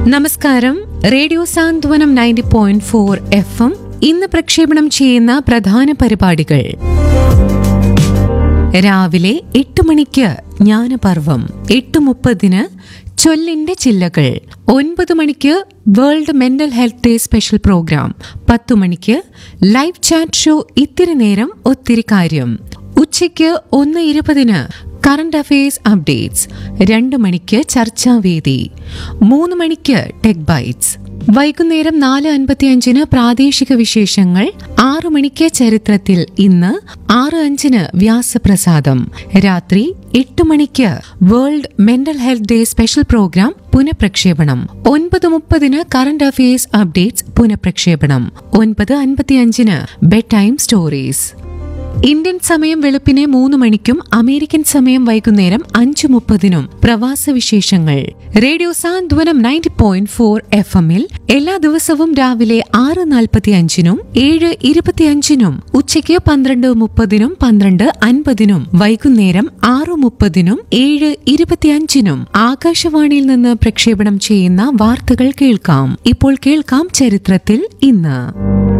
നമസ്കാരം radio Santhwanam ninety point four F M ഇന്ന് പ്രക്ഷേപണം ചെയ്യുന്ന പ്രധാന പരിപാടികൾ രാവിലെ എട്ട് മണിക്ക് ജ്ഞാനപർവം എട്ട് മുപ്പതിന് ചൊല്ലിന്റെ ചില്ലകൾ ഒൻപത് മണിക്ക് world mental health day special program പത്തു മണിക്ക് ലൈവ് ചാറ്റ് ഷോ ഇത്തിരി നേരം ഒത്തിരി കാര്യം ഉച്ചയ്ക്ക് ഒന്ന് ഇരുപതിന് കറണ്ട് അഫയേഴ്സ് അപ്ഡേറ്റ്സ് രണ്ട് മണിക്ക് ചർച്ചാവേദി മൂന്ന് മണിക്ക് ടെക് ബൈറ്റ്സ് വൈകുന്നേരം നാല് അൻപത്തിയഞ്ചിന് പ്രാദേശിക വിശേഷങ്ങൾ ആറു മണിക്ക് ചരിത്രത്തിൽ ഇന്ന് ആറ് അഞ്ചിന് വ്യാസപ്രസാദം രാത്രി എട്ട് മണിക്ക് world mental health day special program പുനഃപ്രക്ഷേപണം ഒൻപത് മുപ്പതിന് കറണ്ട് അഫയേഴ്സ് അപ്ഡേറ്റ്സ് പുനഃപ്രക്ഷേപണം ഒൻപത് അൻപത്തിയഞ്ചിന് ബെഡ് ടൈം സ്റ്റോറീസ് ഇന്ത്യൻ സമയം വെളുപ്പിനെ മൂന്ന് മണിക്കും അമേരിക്കൻ സമയം വൈകുന്നേരം അഞ്ചു മുപ്പതിനും പ്രവാസ വിശേഷങ്ങൾ radio Santhwanam ninety point four F എമ്മിൽ എല്ലാ ദിവസവും രാവിലെ ആറ് നാൽപ്പത്തി അഞ്ചിനും ഏഴ് ഇരുപത്തിയഞ്ചിനും ഉച്ചയ്ക്ക് പന്ത്രണ്ട് മുപ്പതിനും പന്ത്രണ്ട് അൻപതിനും വൈകുന്നേരം ആറ് മുപ്പതിനും ഏഴ് ഇരുപത്തിയഞ്ചിനും ആകാശവാണിയിൽ നിന്ന് പ്രക്ഷേപണം ചെയ്യുന്ന വാർത്തകൾ കേൾക്കാം ഇപ്പോൾ കേൾക്കാം ചരിത്രത്തിൽ ഇന്ന്